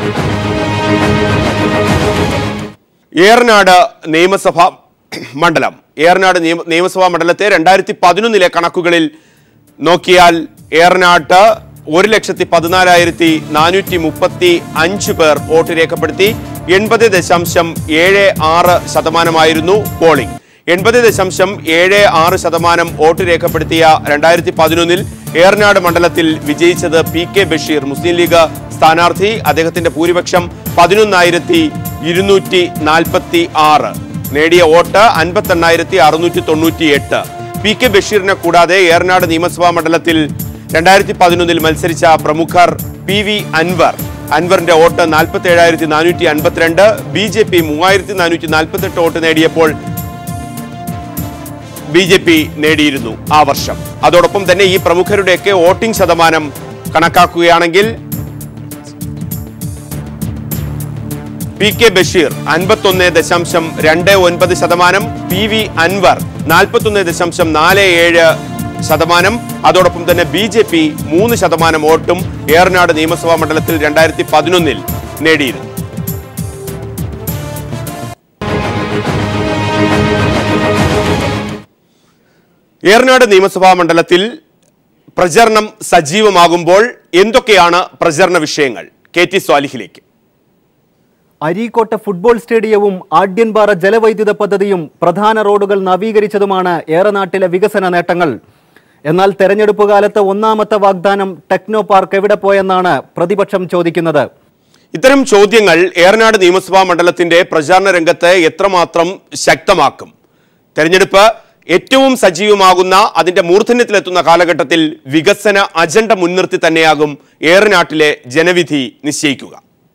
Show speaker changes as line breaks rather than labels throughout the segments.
ഏറനാട് നിയമസഭ മണ്ഡലം ഏറനാട് നിയമ നിയമസഭാ മണ്ഡലത്തെ രണ്ടായിരത്തി പതിനൊന്നിലെ കണക്കുകളിൽ നോക്കിയാൽ ഏറനാട്ട് ഒരു ലക്ഷത്തി പതിനാലായിരത്തി നാനൂറ്റി മുപ്പത്തി അഞ്ച് പേർ വോട്ട് രേഖപ്പെടുത്തി എൺപത് ദശാംശം ഏഴ് ആറ് ശതമാനമായിരുന്നു പോളിംഗ് എൺപത് ദശാംശം ഏഴ് ആറ് ശതമാനം വോട്ട് രേഖപ്പെടുത്തിയ രണ്ടായിരത്തി പതിനൊന്നിൽ ഏറനാട് മണ്ഡലത്തിൽ വിജയിച്ചത് പി കെ ബഷീർ മുസ്ലിം ലീഗ് സ്ഥാനാർത്ഥി അദ്ദേഹത്തിന്റെ ഭൂരിപക്ഷം പതിനൊന്നായിരത്തി ഇരുന്നൂറ്റി നാൽപ്പത്തി ആറ് നേടിയ വോട്ട് അൻപത്തി എണ്ണായിരത്തി അറുന്നൂറ്റി തൊണ്ണൂറ്റി എട്ട് പി കെ ബഷീറിനെ കൂടാതെ ഏറനാട് നിയമസഭാ മണ്ഡലത്തിൽ രണ്ടായിരത്തി പതിനൊന്നിൽ മത്സരിച്ച പ്രമുഖർ പി വി അൻവർ അൻവറിന്റെ വോട്ട് നാൽപ്പത്തി ഏഴായിരത്തി നാനൂറ്റി അൻപത്തിരണ്ട് ബി ജെ പി മൂവായിരത്തി നാനൂറ്റി നാൽപ്പത്തി എട്ട് വോട്ട് നേടിയപ്പോൾ ബി ജെ പി നേടിയിരുന്നു ആ വർഷം അതോടൊപ്പം തന്നെ ഈ പ്രമുഖരുടെയൊക്കെ വോട്ടിംഗ് ശതമാനം കണക്കാക്കുകയാണെങ്കിൽ പി കെ ബഷീർ അൻപത്തൊന്ന് ദശാംശം രണ്ട് ഒൻപത് ശതമാനം പി വി അൻവർ നാൽപ്പത്തൊന്ന് ദശാംശം നാല് ഏഴ് ശതമാനം അതോടൊപ്പം തന്നെ ബി ജെ പി മൂന്ന് ശതമാനം വോട്ടും ഏറനാട് നിയമസഭാ മണ്ഡലത്തിൽ രണ്ടായിരത്തി പതിനൊന്നിൽ നേടിയിരുന്നു ഏറനാട് നിയമസഭാ മണ്ഡലത്തിൽ പ്രചരണം സജീവമാകുമ്പോൾ എന്തൊക്കെയാണ് പ്രചരണ വിഷയങ്ങൾ കെ ടി സ്വാലിഹിലേക്ക്
അരീക്കോട്ട് ഫുട്ബോൾ സ്റ്റേഡിയവും ആഡ്യൻപാറ ജലവൈദ്യുത പദ്ധതിയും പ്രധാന റോഡുകൾ നവീകരിച്ചതുമാണ് ഏറനാട്ടിലെ വികസന നേട്ടങ്ങൾ എന്നാൽ തെരഞ്ഞെടുപ്പ് കാലത്ത് ഒന്നാമത്തെ വാഗ്ദാനം ടെക്നോ പാർക്ക് എവിടെ പോയെന്നാണ് പ്രതിപക്ഷം ചോദിക്കുന്നത്
ഇത്തരം ചോദ്യങ്ങൾ ഏറനാട് നിയമസഭാ മണ്ഡലത്തിന്റെ പ്രചാരണ രംഗത്ത് എത്രമാത്രം ശക്തമാക്കും തെരഞ്ഞെടുപ്പ് ഏറ്റവും സജീവമാകുന്ന അതിന്റെ മൂർധന്യത്തിലെത്തുന്ന കാലഘട്ടത്തിൽ വികസന അജണ്ട മുൻനിർത്തി തന്നെയാകും ഏറനാട്ടിലെ ജനവിധി നിശ്ചയിക്കുക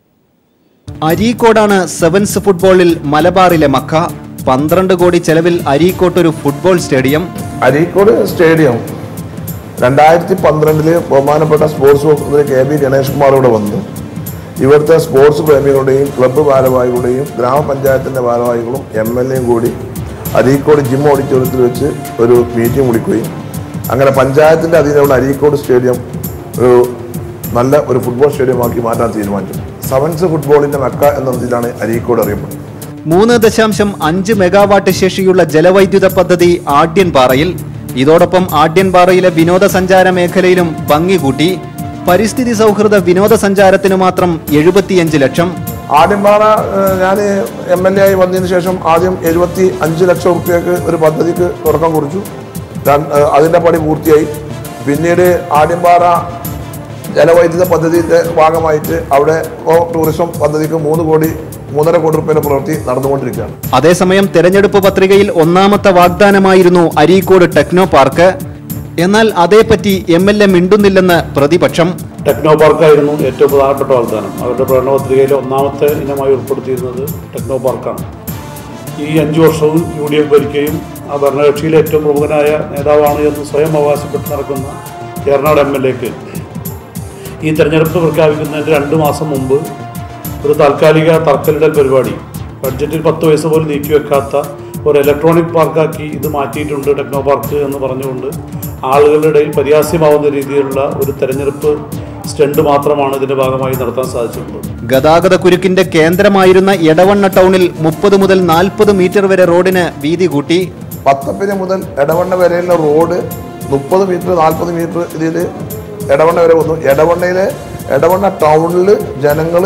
അരീക്കോടാണ് സെവൻസ് ഫുട്ബോളിൽ മലബാറിലെ മക്ക പന്ത്രണ്ട് കോടി ചെലവിൽ അരീക്കോട്ട് ഒരു ഫുട്ബോൾ സ്റ്റേഡിയം
അരീക്കോട് സ്റ്റേഡിയം രണ്ടായിരത്തി പന്ത്രണ്ടില് ബഹുമാനപ്പെട്ട സ്പോർട്സ് വകുപ്പ് കെ ബി ഗണേഷ് കുമാർ ഇവിടെ വന്നു ഇവിടുത്തെ സ്പോർട്സ് പ്രേമികളുടെയും ക്ലബ്ബ് ഭാരവാഹികളുടെയും ഗ്രാമപഞ്ചായത്തിൻ്റെ ഭാരവാഹികളും എം എൽ എയും കൂടി അരീക്കോട് ജിം ഓഡിറ്റോറിയത്തിൽ വെച്ച് ഒരു മീറ്റിംഗ് വിളിക്കുകയും അങ്ങനെ പഞ്ചായത്തിൻ്റെ അധീനമുള്ള അരീക്കോട് സ്റ്റേഡിയം ഒരു നല്ല ഒരു ഫുട്ബോൾ സ്റ്റേഡിയമാക്കി മാറ്റാൻ തീരുമാനിച്ചു സെവൻസ് ഫുട്ബോളിൻ്റെ മെക്ക എന്ന രീതിയിലാണ് അരീക്കോട് അറിയപ്പെടുന്നത്
മൂന്ന് ദശാംശം അഞ്ച് മെഗാവാട്ട് ശേഷിയുള്ള ജലവൈദ്യുത പദ്ധതി ആഡ്യൻപാറയിൽ ഇതോടൊപ്പം ആഡ്യൻപാറയിലെ വിനോദസഞ്ചാര മേഖലയിലും ഭംഗി കൂട്ടി പരിസ്ഥിതി സൗഹൃദ വിനോദസഞ്ചാരത്തിന് മാത്രം എഴുപത്തിയഞ്ച് ലക്ഷം
ആദ്യംപാറ ഞാൻ എം എൽ എ ആയി വന്നതിന് ശേഷം ആദ്യം എഴുപത്തി അഞ്ച് ലക്ഷം റുപ്യക്ക് ഒരു പദ്ധതിക്ക് തുടക്കം കുറിച്ചു രൺ- ഏഹ് അതിന്റെ പണി പൂർത്തിയായി പിന്നീട് ആദ്യംപാറ ജലവൈദ്യുത പദ്ധതിയുടെ ഭാഗമായിട്ട് അവിടെ ഇപ്പോൾ ടൂറിസം പദ്ധതിക്ക് മൂന്ന് കോടി മൂന്നര കോടി റുപ്യയുടെ പ്രവൃത്തി നടന്നുകൊണ്ടിരിക്കുകയാണ്
അതേസമയം തെരഞ്ഞെടുപ്പ് പത്രികയിൽ ഒന്നാമത്തെ വാഗ്ദാനമായിരുന്നു അരീക്കോട് ടെക്നോ പാർക്ക് എന്നാൽ അതേപ്പറ്റി എം എൽ എ മിണ്ടുന്നില്ലെന്ന് പ്രതിപക്ഷം
ടെക്നോ പാർക്കായിരുന്നു ഏറ്റവും പ്രധാനപ്പെട്ട വാഗ്ദാനം അവരുടെ പ്രകടന പത്രികയിൽ ഒന്നാമത്തെ ഇനമായി ഉൾപ്പെടുത്തിയിരുന്നത് ടെക്നോ പാർക്കാണ് ഈ അഞ്ചു വർഷവും യു ഡി എഫ് ഭരിക്കുകയും ആ ഭരണകക്ഷിയിലെ ഏറ്റവും പ്രമുഖനായ നേതാവാണ് എന്ന് സ്വയം അവകാശപ്പെട്ട് നടക്കുന്ന എറണാട് എം എൽ എക്ക് ഈ തെരഞ്ഞെടുപ്പ് പ്രഖ്യാപിക്കുന്നതിന് രണ്ട് മാസം മുമ്പ് ഒരു താൽക്കാലിക തറക്കല്ലിടൽ പരിപാടി ബഡ്ജറ്റിൽ പത്ത് പൈസ പോലും നീക്കി വെക്കാത്ത ഒരു ഇലക്ട്രോണിക് പാർക്കാക്കി ഇത് മാറ്റിയിട്ടുണ്ട് ടെക്നോ പാർക്ക് എന്ന് പറഞ്ഞുകൊണ്ട് ആളുകളുടെ ഇടയിൽ പരിഹാസ്യമാവുന്ന രീതിയിലുള്ള ഒരു തെരഞ്ഞെടുപ്പ് സ്റ്റണ്ട് മാത്രമാണ് ഇതിന്റെ ഭാഗമായി നടത്താൻ സാധിച്ചിട്ടുള്ളത്
ഗതാഗത കുരുക്കിന്റെ കേന്ദ്രമായിരുന്ന എടവണ്ണ ടൗണിൽ മുപ്പത് മുതൽ നാൽപ്പത് മീറ്റർ വരെ റോഡിന് വീതി കൂട്ടി
പത്തപ്പിന് മുതൽ എടവണ്ണ വരെയുള്ള റോഡ് മുപ്പത് മീറ്റർ നാൽപ്പത് മീറ്റർ ഇതിൽ എടവണ്ണ വരെ വന്നു എടവണ്ണയിലെ എടവണ്ണ ടൗണിൽ ജനങ്ങൾ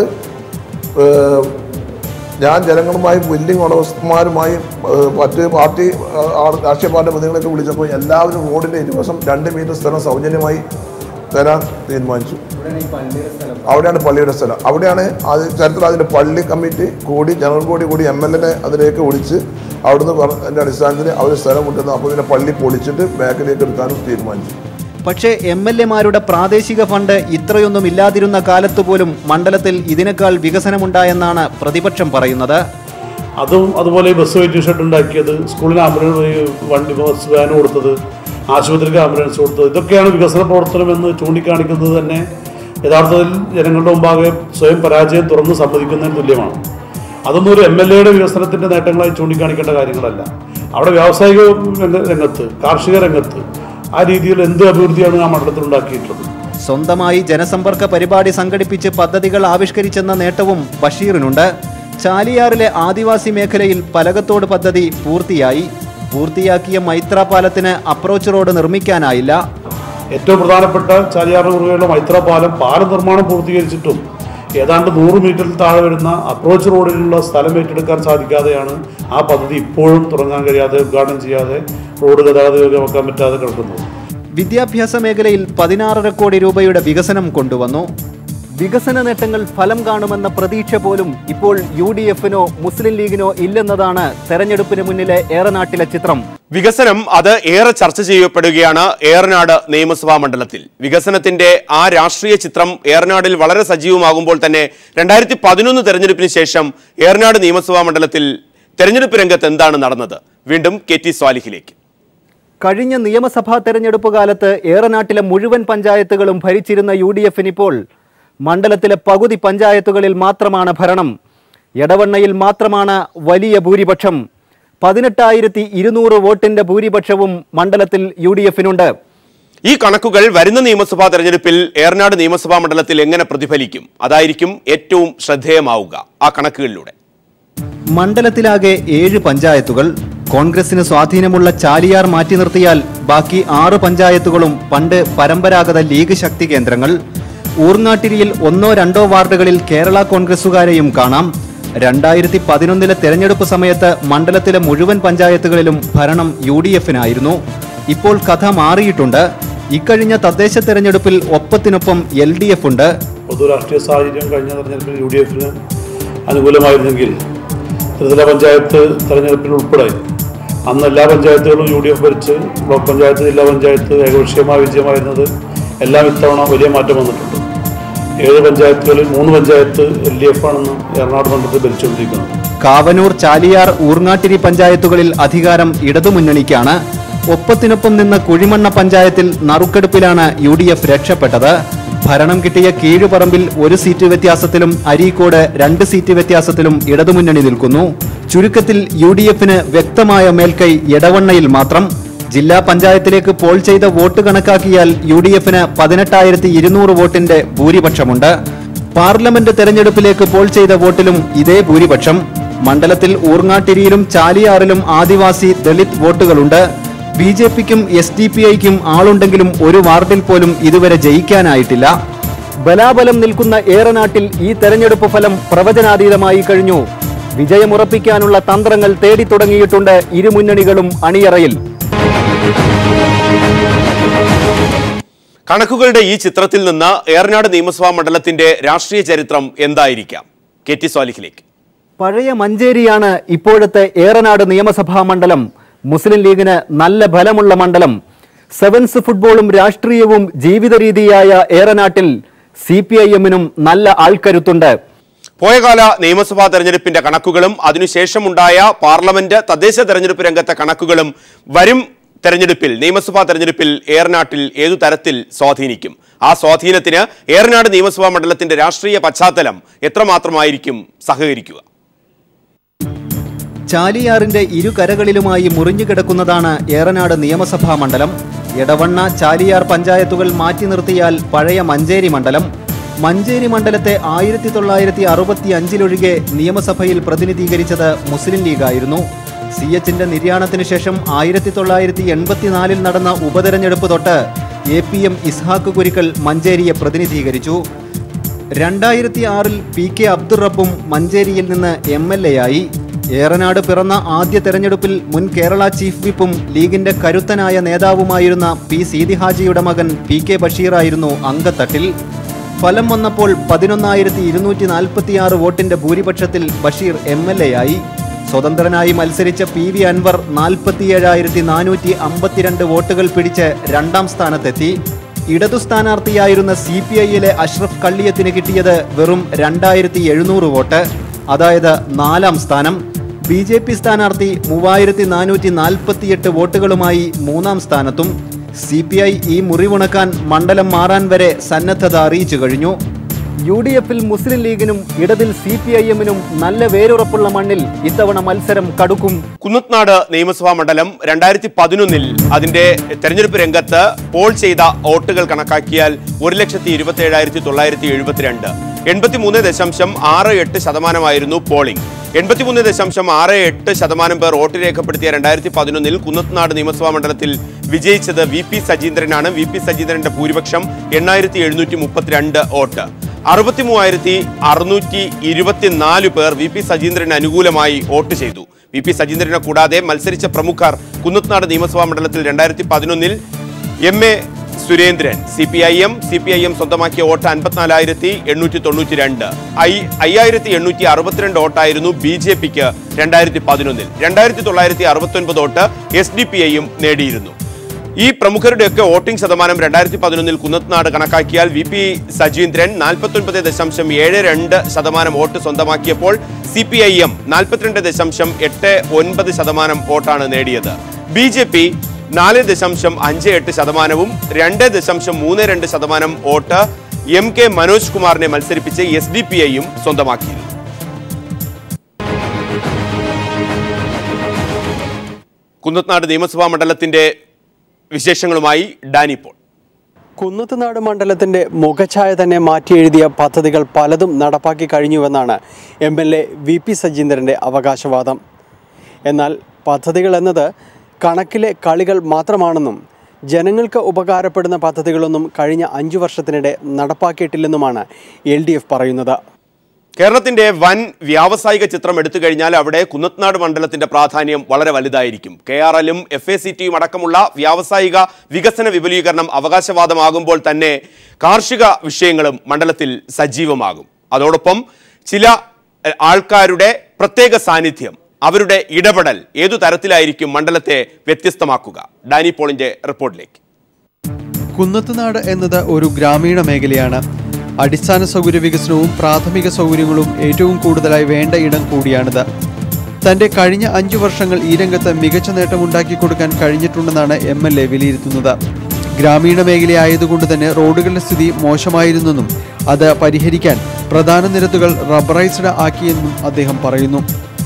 ഞാൻ ജനങ്ങളുമായി ബിൽഡിംഗ് ഉടമസ്ഥന്മാരുമായി ഏഹ്, മറ്റ് പാർട്ടി ഏഹ്, ആൾ- രാഷ്ട്രീയ പാർട്ടി പ്രതിനിധികളൊക്കെ വിളിച്ചപ്പോൾ എല്ലാവരും റോഡിൻ്റെ ഇരുവശം രണ്ട് മീറ്റർ സ്ഥലം സൗജന്യമായി തരാൻ തീരുമാനിച്ചു അവിടെയാണ് പള്ളിയുടെ സ്ഥലം അവിടെയാണ് അത് ചരിത്രം അതിൻ്റെ പള്ളി കമ്മിറ്റി കൂടി ജനറൽ ബോഡി കൂടി എം എൽ എനെ അതിലേക്ക് വിളിച്ച് അവിടുന്ന് പറഞ്ഞതിൻ്റെ അടിസ്ഥാനത്തിൽ അവർ സ്ഥലം വിട്ടുന്നു അപ്പോൾ പിന്നെ പള്ളി പൊളിച്ചിട്ട് ബാക്കിലേക്ക് എടുക്കാനും തീരുമാനിച്ചു
പക്ഷേ എം എൽ എമാരുടെ പ്രാദേശിക ഫണ്ട് ഇത്രയൊന്നും ഇല്ലാതിരുന്ന കാലത്ത് പോലും മണ്ഡലത്തിൽ ഇതിനേക്കാൾ വികസനമുണ്ടായെന്നാണ് പ്രതിപക്ഷം പറയുന്നത്
അതും അതുപോലെ ഈ ബസ് വെയിറ്റിംഗ് ഷെഡ് ഉണ്ടാക്കിയത് സ്കൂളിന് ആംബുലൻസ് ഈ വണ്ടി ബസ് വാൻ കൊടുത്തത് ആശുപത്രിക്ക് ആംബുലൻസ് കൊടുത്തത് ഇതൊക്കെയാണ് വികസന പ്രവർത്തനം എന്ന് ചൂണ്ടിക്കാണിക്കുന്നത് തന്നെ യഥാർത്ഥത്തിൽ ജനങ്ങളുടെ മുമ്പാകെ സ്വയം പരാജയം തുറന്ന് സമ്മതിക്കുന്നതിന് തുല്യമാണ് അതൊന്നും ഒരു എം എൽ എയുടെ വികസനത്തിന്റെ നേട്ടങ്ങളായി ചൂണ്ടിക്കാണിക്കേണ്ട കാര്യങ്ങളല്ല അവിടെ വ്യാവസായിക രംഗ- രംഗത്ത് കാർഷിക രംഗത്ത് ആ രീതിയിൽ എന്ത് അഭിവൃദ്ധിയാണ് ആ മണ്ഡലത്തിൽ ഉണ്ടാക്കിയിട്ടുള്ളത്
സ്വന്തമായി ജനസമ്പർക്ക പരിപാടി സംഘടിപ്പിച്ച് പദ്ധതികൾ ആവിഷ്കരിച്ചെന്ന നേട്ടവും ബഷീറിനുണ്ട് ചാലിയാറിലെ ആദിവാസി മേഖലയിൽ പലകത്തോട് പദ്ധതി പൂർത്തിയായി പൂർത്തിയാക്കിയ മൈത്ര പാലത്തിന് അപ്രോച്ച് റോഡ് നിർമ്മിക്കാനായില്ല
ഏറ്റവും പ്രധാനപ്പെട്ട ചാലിയാറ് കുറുകയുള്ള മൈത്ര പാലം പാലം നിർമ്മാണം പൂർത്തീകരിച്ചിട്ടും ഏതാണ്ട് നൂറ് മീറ്ററിൽ താഴെ വരുന്ന അപ്രോച്ച് റോഡിലുള്ള സ്ഥലം ഏറ്റെടുക്കാൻ സാധിക്കാതെയാണ് ആ പദ്ധതി ഇപ്പോഴും തുടങ്ങാൻ കഴിയാതെ ഉദ്ഘാടനം ചെയ്യാതെ റോഡ് ഗതാഗത യോഗ്യമാക്കാൻ പറ്റാതെ കിടക്കുന്നത്
വിദ്യാഭ്യാസ മേഖലയിൽ പതിനാറര കോടി രൂപയുടെ വികസനം കൊണ്ടുവന്നു വികസന നേട്ടങ്ങൾ ഫലം കാണുമെന്ന പ്രതീക്ഷ പോലും ഇപ്പോൾ യു ഡി എഫിനോ മുസ്ലിം ലീഗിനോ ഇല്ലെന്നതാണ് തെരഞ്ഞെടുപ്പിന് മുന്നിലെ ഏറനാട്ടിലെ ചിത്രം
വികസനം അത് ഏറെ ചർച്ച ചെയ്യപ്പെടുകയാണ് ഏറനാട് നിയമസഭാ മണ്ഡലത്തിൽ വികസനത്തിന്റെ ആ രാഷ്ട്രീയ ചിത്രം ഏറനാടിൽ വളരെ സജീവമാകുമ്പോൾ തന്നെ രണ്ടായിരത്തി പതിനൊന്ന് തെരഞ്ഞെടുപ്പിന് ശേഷം ഏറനാട് നിയമസഭാ മണ്ഡലത്തിൽ തെരഞ്ഞെടുപ്പ് രംഗത്ത് എന്താണ് നടന്നത് വീണ്ടും കെ ടി സ്വാലിഹിലേക്ക്
കഴിഞ്ഞ നിയമസഭാ തെരഞ്ഞെടുപ്പ് കാലത്ത് ഏറനാട്ടിലെ മുഴുവൻ പഞ്ചായത്തുകളും ഭരിച്ചിരുന്ന യു ഡി എഫിനിപ്പോൾ മണ്ഡലത്തിലെ പകുതി പഞ്ചായത്തുകളിൽ മാത്രമാണ് ഭരണം എടവണ്ണയിൽ മാത്രമാണ് വലിയ ഭൂരിപക്ഷം പതിനെട്ടായിരത്തി ഇരുന്നൂറ് വോട്ടിന്റെ ഭൂരിപക്ഷവും മണ്ഡലത്തിൽ യു ഡി എഫിനുണ്ട്
ഈ കണക്കുകൾ വരുന്ന നിയമസഭാ തെരഞ്ഞെടുപ്പിൽ ഏറനാട് നിയമസഭാ മണ്ഡലത്തിൽ എങ്ങനെ പ്രതിഫലിക്കും അതായിരിക്കും ഏറ്റവും ശ്രദ്ധേയമാവുക ആ കണക്കുകളിലൂടെ
മണ്ഡലത്തിലാകെ ഏഴ് പഞ്ചായത്തുകൾ കോൺഗ്രസിന് സ്വാധീനമുള്ള ചാലിയാർ മാറ്റി നിർത്തിയാൽ ബാക്കി ആറ് പഞ്ചായത്തുകളും പണ്ട് പരമ്പരാഗത ലീഗ് ശക്തി കേന്ദ്രങ്ങൾ ഊർങ്ങാട്ടിരിയിൽ ഒന്നോ രണ്ടോ വാർഡുകളിൽ കേരള കോൺഗ്രസുകാരെയും കാണാം രണ്ടായിരത്തി പതിനൊന്നിലെ തെരഞ്ഞെടുപ്പ് സമയത്ത് മണ്ഡലത്തിലെ മുഴുവൻ പഞ്ചായത്തുകളിലും ഭരണം യു ഡി എഫിനായിരുന്നു ഇപ്പോൾ കഥ മാറിയിട്ടുണ്ട് ഇക്കഴിഞ്ഞ തദ്ദേശ തെരഞ്ഞെടുപ്പിൽ ഒപ്പത്തിനൊപ്പം എൽ ഡി എഫ് ഉണ്ട്
പൊതു രാഷ്ട്രീയ സാഹചര്യം കഴിഞ്ഞ തെരഞ്ഞെടുപ്പിൽ യു ഡി എഫിന് അനുകൂലമായിരുന്നെങ്കിൽ ത്രിതല പഞ്ചായത്ത് തെരഞ്ഞെടുപ്പിൽ ഉൾപ്പെടെ അന്ന് എല്ലാ പഞ്ചായത്തുകളും യു ഡി എഫ് ഭരിച്ച് ബ്ലോക്ക് പഞ്ചായത്ത് ജില്ലാ പഞ്ചായത്ത് ഏകപക്ഷീയമായ വിജയമായിരുന്നത് എല്ലാം ഇത്തവണ വലിയ മാറ്റം വന്നിട്ടുണ്ട് ഏഴ് പഞ്ചായത്തുകളിൽ മൂന്ന് പഞ്ചായത്ത് എൽ ഡി എഫ് ആണെന്ന് എറണാകുളം മണ്ഡലത്തിൽ ഭരിച്ചുകൊണ്ടിരിക്കുന്നത്
കാവനൂർ ചാലിയാർ ഊർങ്ങാട്ടിരി പഞ്ചായത്തുകളിൽ അധികാരം ഇടതുമുന്നണിക്കാണ് ഒപ്പത്തിനൊപ്പം നിന്ന കുഴിമണ്ണ പഞ്ചായത്തിൽ നറുക്കെടുപ്പിലാണ് യു ഡി എഫ് രക്ഷപ്പെട്ടത് ഭരണം കിട്ടിയ കീഴുപറമ്പിൽ ഒരു സീറ്റ് വ്യത്യാസത്തിലും അരീക്കോട് രണ്ട് സീറ്റ് വ്യത്യാസത്തിലും ഇടതുമുന്നണി നിൽക്കുന്നു ചുരുക്കത്തിൽ യു ഡി എഫിന് വ്യക്തമായ മേൽക്കൈ എടവണ്ണയിൽ മാത്രം ജില്ലാ പഞ്ചായത്തിലേക്ക് പോൾ ചെയ്ത വോട്ട് കണക്കാക്കിയാൽ യു ഡി എഫിന് പതിനെട്ടായിരത്തി ഇരുന്നൂറ് വോട്ടിന്റെ ഭൂരിപക്ഷമുണ്ട് പാർലമെന്റ് തെരഞ്ഞെടുപ്പിലേക്ക് പോൾ ചെയ്ത വോട്ടിലും ഇതേ ഭൂരിപക്ഷം മണ്ഡലത്തിൽ ഊർങ്ങാട്ടിരിയിലും ചാലിയാറിലും ആദിവാസി ദളിത് വോട്ടുകളുണ്ട് ബി ജെ പിക്കും എസ് ഡി പി ഐക്കും ആളുണ്ടെങ്കിലും ഒരു വാർഡിൽ പോലും ഇതുവരെ ജയിക്കാനായിട്ടില്ല ബലാബലം നിൽക്കുന്ന ഏറനാട്ടിൽ ഈ തെരഞ്ഞെടുപ്പ് ഫലം പ്രവചനാതീതമായി കഴിഞ്ഞു വിജയമുറപ്പിക്കാനുള്ള തന്ത്രങ്ങൾ തേടിത്തുടങ്ങിയിട്ടുണ്ട് ഇരുമുന്നണികളും അണിയറയിൽ
കണക്കുകളുടെ ഈ ചിത്രത്തിൽ നിന്ന് ഏറനാട് നിയമസഭാ മണ്ഡലത്തിന്റെ രാഷ്ട്രീയ ചരിത്രം എന്തായിരിക്കാം കെ ടി സ്വാലിഹിലേക്ക്
പഴയ മഞ്ചേരിയാണ് ഇപ്പോഴത്തെ ഏറനാട് നിയമസഭാ മണ്ഡലം മുസ്ലിം ലീഗിന് നല്ല ബലമുള്ള മണ്ഡലം സെവൻസ് ഫുട്ബോളും രാഷ്ട്രീയവും ജീവിത രീതിയായ ഏറനാട്ടിൽ സി പി ഐ എമ്മിനും നല്ല ആൾക്കരുത്തുണ്ട്
പോയകാല നിയമസഭാ തെരഞ്ഞെടുപ്പിന്റെ കണക്കുകളും അതിനുശേഷമുണ്ടായ പാർലമെന്റ് തദ്ദേശ തെരഞ്ഞെടുപ്പ് രംഗത്തെ കണക്കുകളും വരും തെരഞ്ഞെടുപ്പിൽ നിയമസഭാ തെരഞ്ഞെടുപ്പിൽ ഏറനാട്ടിൽ ഏതു തരത്തിൽ സ്വാധീനിക്കും ആ സ്വാധീനത്തിന് ഏറനാട് നിയമസഭാ മണ്ഡലത്തിന്റെ രാഷ്ട്രീയ പശ്ചാത്തലം എത്രമാത്രമായിരിക്കും സഹകരിക്കുക
ചാലിയാറിന്റെ ഇരു കരകളിലുമായി മുറിഞ്ഞുകിടക്കുന്നതാണ് ഏറനാട് നിയമസഭാ മണ്ഡലം എടവണ്ണ ചാലിയാർ പഞ്ചായത്തുകൾ മാറ്റി നിർത്തിയാൽ പഴയ മഞ്ചേരി മണ്ഡലം മഞ്ചേരി മണ്ഡലത്തെ ആയിരത്തി തൊള്ളായിരത്തി അറുപത്തി അഞ്ചിലൊഴികെ നിയമസഭയിൽ പ്രതിനിധീകരിച്ചത് മുസ്ലിം ലീഗായിരുന്നു സി എച്ചിന്റെ നിര്യാണത്തിന് ശേഷം ആയിരത്തി തൊള്ളായിരത്തി എൺപത്തിനാലിൽ നടന്ന ഉപതെരഞ്ഞെടുപ്പ് തൊട്ട് A P M Ishaq Kurikkal മഞ്ചേരിയെ പ്രതിനിധീകരിച്ചു രണ്ടായിരത്തി ആറിൽ പി കെ അബ്ദുറബും മഞ്ചേരിയിൽ നിന്ന് എം എൽ എ ആയി ഏറനാട് പിറന്ന ആദ്യ തെരഞ്ഞെടുപ്പിൽ മുൻ കേരള ചീഫ് വിപ്പും ലീഗിന്റെ കരുത്തനായ നേതാവുമായിരുന്ന പി സീതി ഹാജിയുടെ മകൻ പി കെ ബഷീറായിരുന്നു അങ്കത്തട്ടിൽ ഫലം വന്നപ്പോൾ പതിനൊന്നായിരത്തി ഇരുന്നൂറ്റി നാൽപ്പത്തിയാറ് വോട്ടിന്റെ ഭൂരിപക്ഷത്തിൽ ബഷീർ എം എൽ എ ആയി സ്വതന്ത്രനായി മത്സരിച്ച പി വി അൻവർ നാൽപ്പത്തിയേഴായിരത്തി നാനൂറ്റി അമ്പത്തിരണ്ട് വോട്ടുകൾ പിടിച്ച് രണ്ടാം സ്ഥാനത്തെത്തി ഇടതു സ്ഥാനാർത്ഥിയായിരുന്ന സി പി ഐയിലെ അഷ്റഫ് കള്ളിയത്തിന് കിട്ടിയത് വെറും രണ്ടായിരത്തി എഴുന്നൂറ് വോട്ട് അതായത് നാലാം സ്ഥാനം ബി ജെ പി സ്ഥാനാർത്ഥി മൂവായിരത്തി നാനൂറ്റി നാൽപ്പത്തിയെട്ട് വോട്ടുകളുമായി മൂന്നാം സ്ഥാനത്തും സി പി ഐ ഈ മുറിവുണക്കാൻ മണ്ഡലം മാറാൻ വരെ സന്നദ്ധത അറിയിച്ചു കഴിഞ്ഞു യു ഡി എഫിൽ മുസ്ലിം ലീഗിനും ഇടതിൽ സി പി ഐ എമ്മിനും നല്ല വേരുറപ്പുള്ള മണ്ണിൽ ഇത്തവണ മത്സരം കടുക്കും
കുന്നത്നാട് നിയമസഭാ മണ്ഡലം രണ്ടായിരത്തി പതിനൊന്നിൽ അതിന്റെ തെരഞ്ഞെടുപ്പ് രംഗത്ത് പോൾ ചെയ്ത വോട്ടുകൾ കണക്കാക്കിയാൽ ഒരു ലക്ഷത്തി ഇരുപത്തി ഏഴായിരത്തി തൊള്ളായിരത്തി എഴുപത്തിരണ്ട് എൺപത്തിമൂന്ന് ദശാംശം ആറ് എട്ട് ശതമാനമായിരുന്നു പോളിംഗ് എൺപത്തിമൂന്ന് ദശാംശം ആറ് എട്ട് ശതമാനം പേർ വോട്ട് രേഖപ്പെടുത്തിയ രണ്ടായിരത്തി പതിനൊന്നിൽ കുന്നത്നാട് നിയമസഭാ മണ്ഡലത്തിൽ വിജയിച്ചത് വി പി സജീന്ദ്രനാണ് വി പി സജീന്ദ്രന്റെ ഭൂരിപക്ഷം എണ്ണായിരത്തി എഴുന്നൂറ്റി മുപ്പത്തിരണ്ട് വോട്ട് അറുപത്തി മൂവായിരത്തി അറുന്നൂറ്റി ഇരുപത്തിനാല് പേർ വി പി സജീന്ദ്രന് അനുകൂലമായി വോട്ട് ചെയ്തു വി പി സജീന്ദ്രനെ കൂടാതെ മത്സരിച്ച പ്രമുഖർ കുന്നത്നാട് നിയമസഭാ മണ്ഡലത്തിൽ രണ്ടായിരത്തി പതിനൊന്നിൽ M A Surendran C P I M C P I M സ്വന്തമാക്കിയ വോട്ട് അൻപത്തിനാലായിരത്തി എണ്ണൂറ്റി തൊണ്ണൂറ്റി രണ്ട് ഐ അയ്യായിരത്തി എണ്ണൂറ്റി അറുപത്തിരണ്ട് വോട്ടായിരുന്നു ബി ജെ പിക്ക് രണ്ടായിരത്തി പതിനൊന്നിൽ രണ്ടായിരത്തി തൊള്ളായിരത്തി അറുപത്തൊൻപത് വോട്ട് എസ് ഡി പി ഐയും നേടിയിരുന്നു ഈ പ്രമുഖരുടെയൊക്കെ വോട്ടിംഗ് ശതമാനം രണ്ടായിരത്തി പതിനൊന്നിൽ കുന്നത്നാട് കണക്കാക്കിയാൽ വി പി സജീന്ദ്രൻ നാൽപ്പത്തൊൻപത് ദശാംശം ഏഴ് രണ്ട് ശതമാനം വോട്ട് സ്വന്തമാക്കിയപ്പോൾ സി പി ഐ എം നാൽപ്പത്തിരണ്ട് ദശാംശം എട്ട് ഒൻപത് ശതമാനം വോട്ടാണ് നേടിയത് ബി ജെ പി നാല് ദശാംശം അഞ്ച് എട്ട് ശതമാനവും രണ്ട് ദശാംശം മൂന്ന് രണ്ട് ശതമാനം വോട്ട് എം കെ മനോജ് കുമാറിനെ മത്സരിപ്പിച്ച് എസ് ഡി പി ഐയും സ്വന്തമാക്കിയിരുന്നു കുന്നത്നാട് നിയമസഭാ മണ്ഡലത്തിന്റെ വിശേഷങ്ങളുമായി ഡാനി പോൾ
കുന്നത്തുനാട് മണ്ഡലത്തിന്റെ മുഖഛായ തന്നെ മാറ്റിയെഴുതിയ പദ്ധതികൾ പലതും നടപ്പാക്കി കഴിഞ്ഞുവെന്നാണ് M L A V P സജീന്ദ്രൻ്റെ അവകാശവാദം എന്നാൽ പദ്ധതികൾ എന്നത് കണക്കിലെ കളികൾ മാത്രമാണെന്നും ജനങ്ങൾക്ക് ഉപകാരപ്പെടുന്ന പദ്ധതികളൊന്നും കഴിഞ്ഞ അഞ്ചു വർഷത്തിനിടെ നടപ്പാക്കിയിട്ടില്ലെന്നുമാണ് എൽ ഡി എഫ് പറയുന്നത്
കേരളത്തിന്റെ വൻ വ്യാവസായിക ചിത്രം എടുത്തു കഴിഞ്ഞാൽ അവിടെ കുന്നത്നാട് മണ്ഡലത്തിന്റെ പ്രാധാന്യം വളരെ വലുതായിരിക്കും കെ ആർ എല്ലും എഫ് എ സി ടിയും അടക്കമുള്ള വ്യാവസായിക വികസന വിപുലീകരണം അവകാശവാദമാകുമ്പോൾ തന്നെ കാർഷിക വിഷയങ്ങളും മണ്ഡലത്തിൽ സജീവമാകും അതോടൊപ്പം ചില എഹ്, ആൾക്കാരുടെ പ്രത്യേക സാന്നിധ്യം അവരുടെ ഇടപെടൽ ഏതു തരത്തിലായിരിക്കും മണ്ഡലത്തെ വ്യത്യസ്തമാക്കുക ഡാനി പോളിന്റെ റിപ്പോർട്ടിലേക്ക്
കുന്നത്തുനാട് എന്നത് ഒരു ഗ്രാമീണ മേഖലയാണ് അടിസ്ഥാന സൗകര്യ വികസനവും പ്രാഥമിക സൗകര്യങ്ങളും ഏറ്റവും കൂടുതലായി വേണ്ട ഇടം കൂടിയാണിത് തന്റെ കഴിഞ്ഞ അഞ്ചു വർഷങ്ങൾ ഈ രംഗത്ത് മികച്ച നേട്ടമുണ്ടാക്കി കൊടുക്കാൻ കഴിഞ്ഞിട്ടുണ്ടെന്നാണ് എം എൽ എ വിലയിരുത്തുന്നത് ഗ്രാമീണ മേഖലയായതുകൊണ്ട് തന്നെ റോഡുകളുടെ സ്ഥിതി മോശമായിരുന്നെന്നും അത് പരിഹരിക്കാൻ പ്രധാന നിരത്തുകൾ റബ്ബറൈസ്ഡ് ആക്കിയെന്നും അദ്ദേഹം പറയുന്നു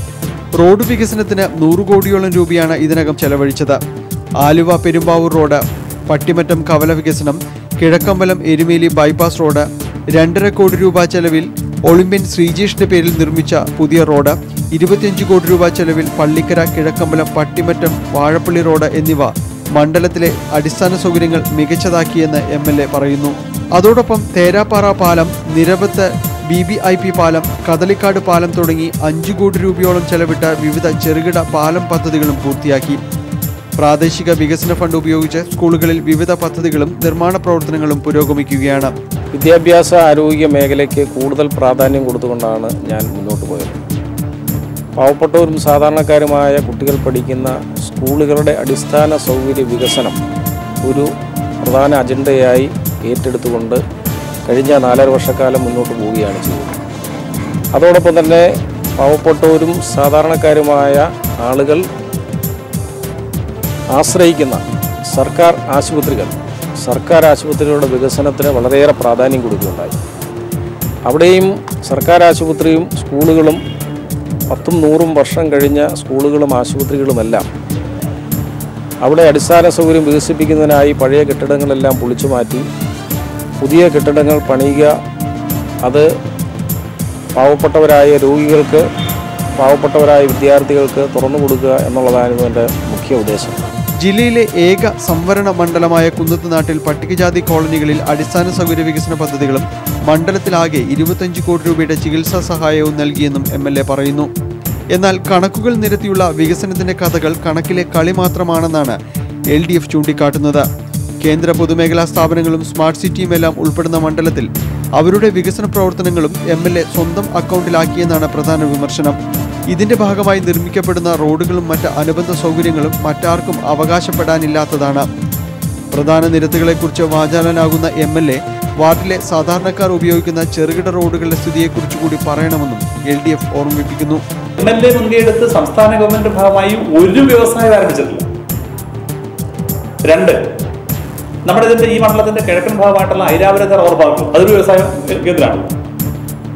റോഡ് വികസനത്തിന് നൂറ് കോടിയോളം രൂപയാണ് ഇതിനകം ചെലവഴിച്ചത് ആലുവ പെരുമ്പാവൂർ റോഡ് പട്ടിമറ്റം കവല വികസനം കിഴക്കമ്പലം എരുമേലി ബൈപ്പാസ് റോഡ് രണ്ടര കോടി രൂപ ചെലവിൽ ഒളിമ്പ്യൻ ശ്രീജേഷിന്റെ പേരിൽ നിർമ്മിച്ച പുതിയ റോഡ് ഇരുപത്തിയഞ്ച് കോടി രൂപ ചെലവിൽ പള്ളിക്കര കിഴക്കമ്പലം പട്ടിമറ്റം വാഴപ്പള്ളി റോഡ് എന്നിവ മണ്ഡലത്തിലെ അടിസ്ഥാന സൗകര്യങ്ങൾ മികച്ചതാക്കിയെന്ന് എം എൽ എ പറയുന്നു അതോടൊപ്പം തേരാപ്പാറ പാലം Niravath B B I P പാലം കദളിക്കാട് പാലം തുടങ്ങി അഞ്ചു കോടി രൂപയോളം ചെലവിട്ട വിവിധ ചെറുകിട പാലം പദ്ധതികളും പൂർത്തിയാക്കി പ്രാദേശിക വികസന ഫണ്ട് ഉപയോഗിച്ച് സ്കൂളുകളിൽ വിവിധ പദ്ധതികളും നിർമ്മാണ പ്രവർത്തനങ്ങളും പുരോഗമിക്കുകയാണ്
വിദ്യാഭ്യാസ ആരോഗ്യ മേഖലയ്ക്ക് കൂടുതൽ പ്രാധാന്യം കൊടുത്തുകൊണ്ടാണ് ഞാൻ മുന്നോട്ട് പോയത് പാവപ്പെട്ടവരും സാധാരണക്കാരുമായ കുട്ടികൾ പഠിക്കുന്ന സ്കൂളുകളുടെ അടിസ്ഥാന സൗകര്യ വികസനം ഒരു പ്രധാന അജണ്ടയായി ഏറ്റെടുത്തുകൊണ്ട് കഴിഞ്ഞ നാലര വർഷക്കാലം മുന്നോട്ട് പോവുകയാണ് ചെയ്തത് അതോടൊപ്പം തന്നെ പാവപ്പെട്ടവരും സാധാരണക്കാരുമായ ആളുകൾ ആശ്രയിക്കുന്ന സർക്കാർ ആശുപത്രികൾ സർക്കാർ ആശുപത്രികളുടെ വികസനത്തിന് വളരെയേറെ പ്രാധാന്യം കൊടുക്കുകയുണ്ടായി അവിടെയും സർക്കാർ ആശുപത്രിയും സ്കൂളുകളും പത്തും നൂറും വർഷം കഴിഞ്ഞ സ്കൂളുകളും ആശുപത്രികളുമെല്ലാം അവിടെ അടിസ്ഥാന സൗകര്യം വികസിപ്പിക്കുന്നതിനായി പഴയ കെട്ടിടങ്ങളെല്ലാം പൊളിച്ചു മാറ്റി പുതിയ കെട്ടിടങ്ങൾ പണിയുക അത് പാവപ്പെട്ടവരായ രോഗികൾക്ക് പാവപ്പെട്ടവരായ വിദ്യാർത്ഥികൾക്ക് തുറന്നു കൊടുക്കുക എന്നുള്ളതായിരുന്നു എൻ്റെ മുഖ്യ ഉദ്ദേശം
ജില്ലയിലെ ഏക സംവരണ മണ്ഡലമായ കുന്നത്തുനാട്ടിൽ പട്ടികജാതി കോളനികളിൽ അടിസ്ഥാന സൗകര്യ വികസന പദ്ധതികളും മണ്ഡലത്തിലാകെ ഇരുപത്തഞ്ച് കോടി രൂപയുടെ ചികിത്സാ സഹായവും നൽകിയെന്നും എം എൽ എ പറയുന്നു എന്നാൽ കണക്കുകൾ നിരത്തിയുള്ള വികസനത്തിന്റെ കഥകൾ കണക്കിലെ കളി മാത്രമാണെന്നാണ് എൽ ഡി എഫ് ചൂണ്ടിക്കാട്ടുന്നത് കേന്ദ്ര പൊതുമേഖലാ സ്ഥാപനങ്ങളും സ്മാർട്ട് സിറ്റിയുമെല്ലാം ഉൾപ്പെടുന്ന മണ്ഡലത്തിൽ അവരുടെ വികസന പ്രവർത്തനങ്ങളും എം എൽ എ സ്വന്തം അക്കൗണ്ടിലാക്കിയെന്നാണ് പ്രധാന വിമർശനം ഇതിന്റെ ഭാഗമായി നിർമ്മിക്കപ്പെടുന്ന റോഡുകളും മറ്റ് അനുബന്ധ സൗകര്യങ്ങളും മറ്റാർക്കും അവകാശപ്പെടാനില്ലാത്തതാണ് പ്രധാന നിരത്തുകളെക്കുറിച്ച് വാചാലനാകുന്ന എം എൽ എ വാർഡിലെ സാധാരണക്കാർ ഉപയോഗിക്കുന്ന ചെറുകിട റോഡുകളുടെ സ്ഥിതിയെക്കുറിച്ച് കൂടി പറയണമെന്നും എൽ ഡി എഫ് ഓർമ്മിപ്പിക്കുന്നു
എം എൽ എ മുൻകൈയെടുത്ത് സംസ്ഥാന ഗവൺമെന്റ് ഭാഗമായി ഒരു വ്യവസായം ആരംഭിച്ചിട്ടില്ല രണ്ട് നമ്മുടെ ഇതിന്റെ ഈ മണ്ഡലത്തിന്റെ കിഴക്കൻ ഭാഗമായിട്ടുള്ള ഐരാവരത്തെ റബ്ബർ പാർക്ക് അതൊരു വ്യവസായ കേന്ദ്രമാണ്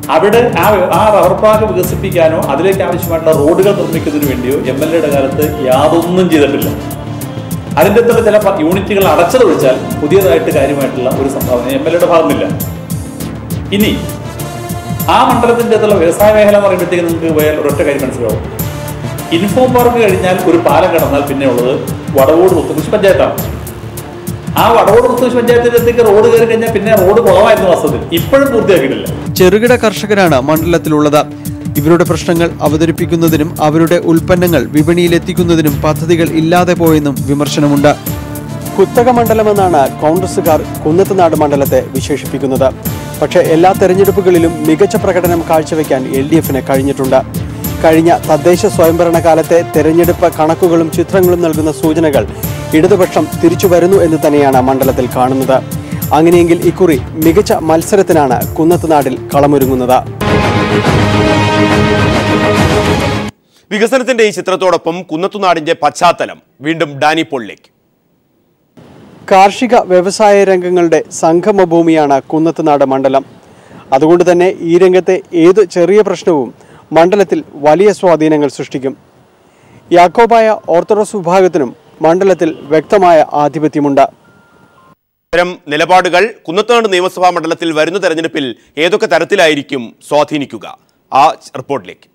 അവിടെ ആ ആ റബ്ബർ പാർക്ക് വികസിപ്പിക്കാനോ അതിലേക്ക് ആവശ്യമായിട്ടുള്ള റോഡുകൾ നിർമ്മിക്കുന്നതിന് വേണ്ടിയോ എം എൽ എയുടെ കാലത്ത് യാതൊന്നും ചെയ്തിട്ടില്ല അതിൻ്റെ അകത്തുള്ള ചില പ- യൂണിറ്റുകൾ അടച്ചതൊഴിച്ചാൽ പുതിയതായിട്ട് കാര്യമായിട്ടുള്ള ഒരു സംഭാവന എം എൽ എയുടെ ഭാഗമില്ല ഇനി ആ മണ്ഡലത്തിൻ്റെ അകത്തുള്ള വ്യവസായ മേഖല എന്ന് പറയുമ്പോഴത്തേക്ക് നിങ്ങൾക്ക് പോയാൽ ഒരൊറ്റ കാര്യം മനസ്സിലാവും ഇൻഫോം പാർക്ക് കഴിഞ്ഞാൽ ഒരു പാലം കടന്നാൽ പിന്നെ ഉള്ളത് വടവൂട് മുത്തകുശി പഞ്ചായത്താണ് ആ വടവൂട് മുത്തകുശി പഞ്ചായത്തിൻ്റെ അടുത്തേക്ക് റോഡ് കയറി കഴിഞ്ഞാൽ പിന്നെ റോഡ് കുളമായിരുന്നു വാസ്തവത്തിൽ ഇപ്പോഴും പൂർത്തിയാക്കിയിട്ടില്ല
ചെറുകിട കർഷകരാണ് മണ്ഡലത്തിലുള്ളത് ഇവരുടെ പ്രശ്നങ്ങൾ അവതരിപ്പിക്കുന്നതിനും അവരുടെ ഉൽപ്പന്നങ്ങൾ വിപണിയിലെത്തിക്കുന്നതിനും പദ്ധതികൾ ഇല്ലാതെ പോയെന്നും വിമർശനമുണ്ട് കുത്തക മണ്ഡലമെന്നാണ് കോൺഗ്രസുകാർ കുന്നത്തുനാട് മണ്ഡലത്തെ വിശേഷിപ്പിക്കുന്നത് പക്ഷേ എല്ലാ തെരഞ്ഞെടുപ്പുകളിലും മികച്ച പ്രകടനം കാഴ്ചവെക്കാൻ എൽ ഡി എഫിന് കഴിഞ്ഞിട്ടുണ്ട് കഴിഞ്ഞ തദ്ദേശ സ്വയംഭരണ കാലത്തെ തെരഞ്ഞെടുപ്പ് കണക്കുകളും ചിത്രങ്ങളും നൽകുന്ന സൂചനകൾ ഇടതുപക്ഷം തിരിച്ചു വരുന്നു എന്ന് തന്നെയാണ് മണ്ഡലത്തിൽ കാണുന്നത് അങ്ങനെയെങ്കിൽ ഇക്കുറി മികച്ച മത്സരത്തിനാണ് കുന്നത്തുനാടിൽ കളമൊരുങ്ങുന്നത്
വികസനത്തിന്റെ ഈ ചിത്രത്തോടൊപ്പം കുന്നത്തുനാടിന്റെ പശ്ചാത്തലം വീണ്ടും ഡാനി പോളിലേക്ക്
കാർഷിക വ്യവസായ രംഗങ്ങളുടെ സംഗമഭൂമിയാണ് കുന്നത്തുനാട് മണ്ഡലം അതുകൊണ്ട് തന്നെ ഈ രംഗത്തെ ഏത് ചെറിയ പ്രശ്നവും മണ്ഡലത്തിൽ വലിയ സ്വാധീനങ്ങൾ സൃഷ്ടിക്കും യാക്കോബായ ഓർത്തഡോക്സ് വിഭാഗത്തിനും മണ്ഡലത്തിൽ വ്യക്തമായ ആധിപത്യമുണ്ട്
ഇത്തരം നിലപാടുകൾ കുന്നത്തുനാട് നിയമസഭാ മണ്ഡലത്തിൽ വരുന്ന തെരഞ്ഞെടുപ്പിൽ ഏതൊക്കെ തരത്തിലായിരിക്കും സ്വാധീനിക്കുക ആ റിപ്പോർട്ടിലേക്ക്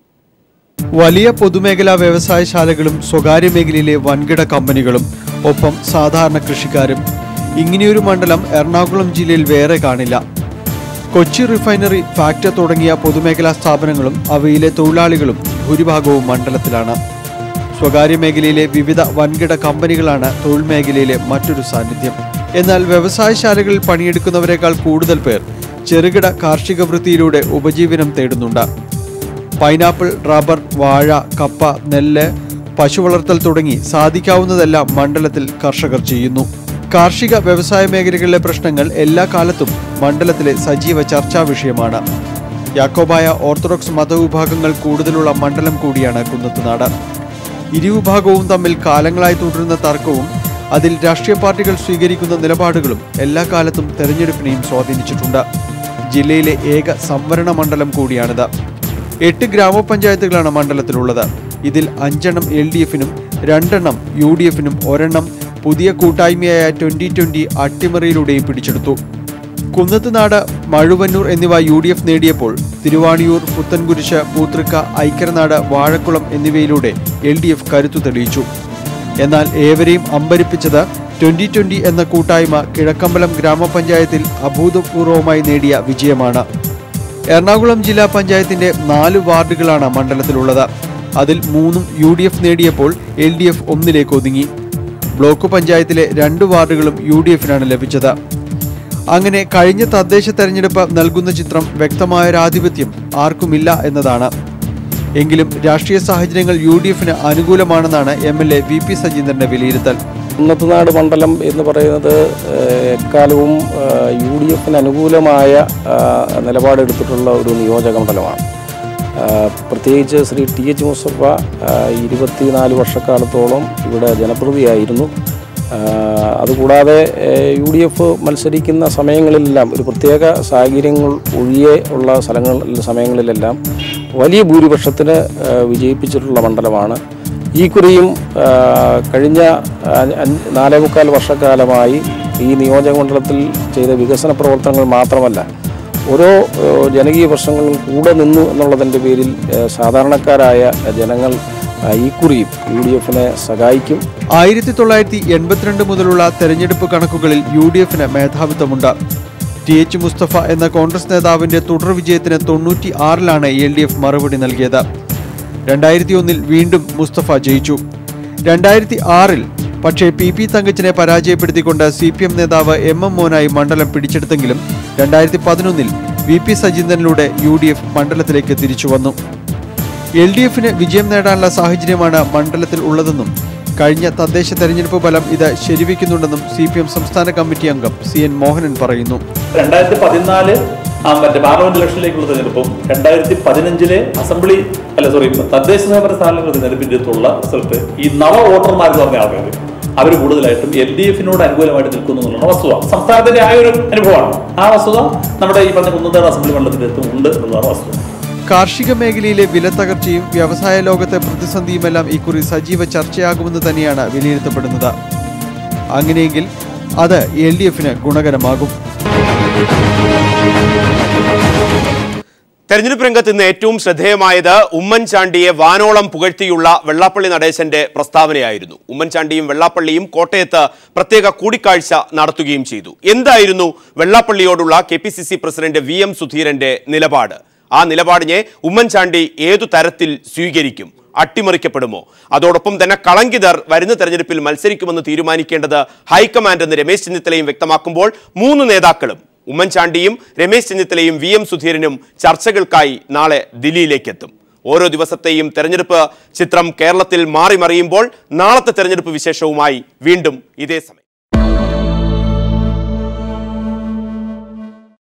വലിയ പൊതുമേഖലാ വ്യവസായശാലകളും സ്വകാര്യ മേഖലയിലെ വൻകിട കമ്പനികളും ഒപ്പം സാധാരണ കൃഷിക്കാരും ഇങ്ങനെയൊരു മണ്ഡലം എറണാകുളം ജില്ലയിൽ വേറെ കാണില്ല കൊച്ചി റിഫൈനറി ഫാക്ടറി തുടങ്ങിയ പൊതുമേഖലാ സ്ഥാപനങ്ങളും അവയിലെ തൊഴിലാളികളും ഭൂരിഭാഗവും മണ്ഡലത്തിലാണ് സ്വകാര്യ മേഖലയിലെ വിവിധ വൻകിട കമ്പനികളാണ് തൊഴിൽ മേഖലയിലെ മറ്റൊരു സാന്നിധ്യം എന്നാൽ വ്യവസായശാലകളിൽ പണിയെടുക്കുന്നവരെക്കാൾ കൂടുതൽ പേർ ചെറുകിട കാർഷിക വൃത്തിയിലൂടെ ഉപജീവനം തേടുന്നുണ്ട് പൈനാപ്പിൾ റബ്ബർ വാഴ കപ്പ നെല്ല് പശു വളർത്തൽ തുടങ്ങി സാധിക്കാവുന്നതെല്ലാം മണ്ഡലത്തിൽ കർഷകർ ചെയ്യുന്നു കാർഷിക വ്യവസായ മേഖലകളിലെ പ്രശ്നങ്ങൾ എല്ലാ കാലത്തും മണ്ഡലത്തിലെ സജീവ ചർച്ചാ വിഷയമാണ് യാക്കോബായ ഓർത്തഡോക്സ് മതവിഭാഗങ്ങൾ കൂടുതലുള്ള മണ്ഡലം കൂടിയാണ് കുന്നത്തുനാട് ഇരുവിഭാഗവും തമ്മിൽ കാലങ്ങളായി തുടരുന്ന തർക്കവും അതിൽ രാഷ്ട്രീയ പാർട്ടികൾ സ്വീകരിക്കുന്ന നിലപാടുകളും എല്ലാ കാലത്തും തെരഞ്ഞെടുപ്പിനെയും സ്വാധീനിച്ചിട്ടുണ്ട് ജില്ലയിലെ ഏക സംവരണ മണ്ഡലം കൂടിയാണിത് എട്ട് ഗ്രാമപഞ്ചായത്തുകളാണ് മണ്ഡലത്തിലുള്ളത് ഇതിൽ അഞ്ചെണ്ണം എൽ ഡി എഫിനും രണ്ടെണ്ണം യു ഡി എഫിനും ഒരെണ്ണം പുതിയ കൂട്ടായ്മയായ ട്വന്റി ട്വന്റി അട്ടിമറിയിലൂടെയും പിടിച്ചെടുത്തു കുന്നത്തുനാട് മഴുവന്നൂർ എന്നിവ യു ഡി എഫ് നേടിയപ്പോൾ തിരുവാണിയൂർ പുത്തൻകുരിശ് പൂത്തൃക്ക ഐക്കരനാട് വാഴക്കുളം എന്നിവയിലൂടെ എൽ ഡി എഫ് കരുത്തു തെളിയിച്ചു എന്നാൽ ഏവരെയും അമ്പരിപ്പിച്ചത് ട്വന്റി ട്വന്റി എന്ന കൂട്ടായ്മ കിഴക്കമ്പലം ഗ്രാമപഞ്ചായത്തിൽ അഭൂതപൂർവമായി നേടിയ വിജയമാണ് എറണാകുളം ജില്ലാ പഞ്ചായത്തിന്റെ നാല് വാർഡുകളാണ് മണ്ഡലത്തിലുള്ളത് അതിൽ മൂന്നും യു ഡി എഫ് നേടിയപ്പോൾ എൽ ഡി എഫ് ഒന്നിലേക്ക് ഒതുങ്ങി ബ്ലോക്ക് പഞ്ചായത്തിലെ രണ്ട് വാർഡുകളും യു ഡി എഫിനാണ് ലഭിച്ചത് അങ്ങനെ കഴിഞ്ഞ തദ്ദേശ തെരഞ്ഞെടുപ്പ് നൽകുന്ന ചിത്രം വ്യക്തമായൊരാധിപത്യം ആർക്കുമില്ല എന്നതാണ് എങ്കിലും രാഷ്ട്രീയ സാഹചര്യങ്ങൾ യു ഡി എഫിന് അനുകൂലമാണെന്നാണ് M L A V P സജീന്ദ്രന്റെ വിലയിരുത്തൽ
കുന്നത്തുനാട് മണ്ഡലം എന്ന് പറയുന്നത് ഏഹ്, എക്കാലവും ഏഹ്, യു ഡി എഫിന് അനുകൂലമായ ആഹ്, നിലപാടെടുത്തിട്ടുള്ള ഒരു നിയോജക മണ്ഡലമാണ് ആഹ്, പ്രത്യേകിച്ച് ശ്രീ ടി എച്ച് മുസ്തഫ ആഹ്, ഇരുപത്തിനാല് വർഷക്കാലത്തോളം ഇവിടെ ജനപ്രതിയായിരുന്നു ആഹ്, അതുകൂടാതെ ഏഹ്, യു ഡി എഫ് മത്സരിക്കുന്ന സമയങ്ങളിലെല്ലാം ഒരു പ്രത്യേക സാഹചര്യങ്ങൾ ഒഴികെ ഉള്ള സ്ഥലങ്ങൾ സമയങ്ങളിലെല്ലാം വലിയ ഭൂരിപക്ഷത്തിന് ആഹ്, വിജയിപ്പിച്ചിട്ടുള്ള മണ്ഡലമാണ് ഈ കുറിയും ആ, കഴിഞ്ഞ അ- അഞ്ച് നാലേ മുക്കാൽ വർഷക്കാലമായി ഈ നിയോജക മണ്ഡലത്തിൽ ചെയ്ത വികസന പ്രവർത്തനങ്ങൾ മാത്രമല്ല ഓരോ ഏ, ജനകീയ പ്രശ്നങ്ങളും കൂടെ നിന്നു എന്നുള്ളതിൻ്റെ പേരിൽ ഏ, സാധാരണക്കാരായ ജനങ്ങൾ ആ, ഈ കുറിയും യു ഡി എഫിനെ സഹായിക്കും
ആയിരത്തി തൊള്ളായിരത്തി എൺപത്തിരണ്ട് മുതലുള്ള തെരഞ്ഞെടുപ്പ് കണക്കുകളിൽ യു ഡി എഫിന് മേധാവിത്വമുണ്ട് ടി എച്ച് മുസ്തഫ എന്ന കോൺഗ്രസ് നേതാവിന്റെ തുടർ വിജയത്തിന് തൊണ്ണൂറ്റി ആറിലാണ് എൽ ഡി എഫ് മറുപടി നൽകിയത് രണ്ടായിരത്തി ഒന്നിൽ വീണ്ടും മുസ്തഫ ജയിച്ചു രണ്ടായിരത്തി ആറിൽ പക്ഷേ പി പി തങ്കച്ചിനെ പരാജയപ്പെടുത്തിക്കൊണ്ട് സി പി എം നേതാവ് എം എം മോനായി മണ്ഡലം പിടിച്ചെടുത്തെങ്കിലും രണ്ടായിരത്തി പതിനൊന്നിൽ വി പി സജീന്ദ്രനിലൂടെ യു ഡി എഫ് മണ്ഡലത്തിലേക്ക് തിരിച്ചു വന്നു എൽ ഡി എഫിന് വിജയം നേടാനുള്ള സാഹചര്യമാണ് മണ്ഡലത്തിൽ ഉള്ളതെന്നും കഴിഞ്ഞ തദ്ദേശ തെരഞ്ഞെടുപ്പ് ഫലം ഇത് ശരിവെക്കുന്നുണ്ടെന്നും സി പി എം സംസ്ഥാന കമ്മിറ്റി അംഗം സി എൻ മോഹനൻ പറയുന്നു
രണ്ടായിരത്തി പതിനാല് ആ മറ്റേ പാർലമെന്റ് ഇലക്ഷനിലേക്കുള്ള തെരഞ്ഞെടുപ്പും രണ്ടായിരത്തി പതിനഞ്ചിലെ അസംബ്ലി അല്ല സോറി തദ്ദേശ സ്വയംഭരണ സ്ഥാനങ്ങളുടെ തെരഞ്ഞെടുപ്പിന്റെ അടുത്തുള്ള റിസൾട്ട് ഈ നവ വോട്ടർമാർ എന്ന് പറഞ്ഞ ആൾക്കാർ അവർ കൂടുതലായിട്ടും എൽ ഡി എഫിനോട് അനുകൂലമായിട്ട് നിൽക്കുന്നു എന്നുള്ള വസ്തുത സംസ്ഥാനത്തിന്റെ ആയ ഒരു അനുഭവമാണ് ആ വസ്തുത നമ്മുടെ ഈ പറഞ്ഞ കുന്നത്തേട് അസംബ്ലി മണ്ഡലത്തിന്റെ അടുത്തും ഉണ്ട് എന്നുള്ളതാണ് വസ്തുത
കാർഷിക മേഖലയിലെ വിലത്തകർച്ചയും വ്യവസായ ലോകത്തെ പ്രതിസന്ധിയുമെല്ലാം ഇക്കുറി സജീവ ചർച്ചയാകുമെന്ന് തന്നെയാണ് വിലയിരുത്തപ്പെടുന്നത് അങ്ങനെയെങ്കിൽ അത് എൽ ഡി എഫിന് ഗുണകരമാകും
തെരഞ്ഞെടുപ്പ് രംഗത്ത് ഇന്ന് ഏറ്റവും ശ്രദ്ധേയമായത് ഉമ്മൻചാണ്ടിയെ വാനോളം പുകഴ്ത്തിയുള്ള വെള്ളാപ്പള്ളി നടേശന്റെ പ്രസ്താവനയായിരുന്നു ഉമ്മൻചാണ്ടിയും വെള്ളാപ്പള്ളിയും കോട്ടയത്ത് പ്രത്യേക കൂടിക്കാഴ്ച നടത്തുകയും ചെയ്തു എന്തായിരുന്നു വെള്ളാപ്പള്ളിയോടുള്ള K P C C president V M സുധീരന്റെ നിലപാട് ആ നിലപാടിനെ ഉമ്മൻചാണ്ടി ഏതു തരത്തിൽ സ്വീകരിക്കും അട്ടിമറിക്കപ്പെടുമോ അതോടൊപ്പം തന്നെ കളങ്കിതർ വരുന്ന തെരഞ്ഞെടുപ്പിൽ മത്സരിക്കുമെന്ന് തീരുമാനിക്കേണ്ടത് ഹൈക്കമാൻഡ് എന്ന് രമേശ് ചെന്നിത്തലയും വ്യക്തമാക്കുമ്പോൾ മൂന്ന് നേതാക്കളും ഉമ്മൻചാണ്ടിയും രമേശ് ചെന്നിത്തലയും വി എം സുധീരനും ചർച്ചകൾക്കായി നാളെ ദില്ലിയിലേക്ക് എത്തും ഓരോ ദിവസത്തെയും തെരഞ്ഞെടുപ്പ് ചിത്രം കേരളത്തിൽ മാറി മറിയുമ്പോൾ നാളത്തെ തെരഞ്ഞെടുപ്പ് വിശേഷവുമായി വീണ്ടും ഇതേ സമയം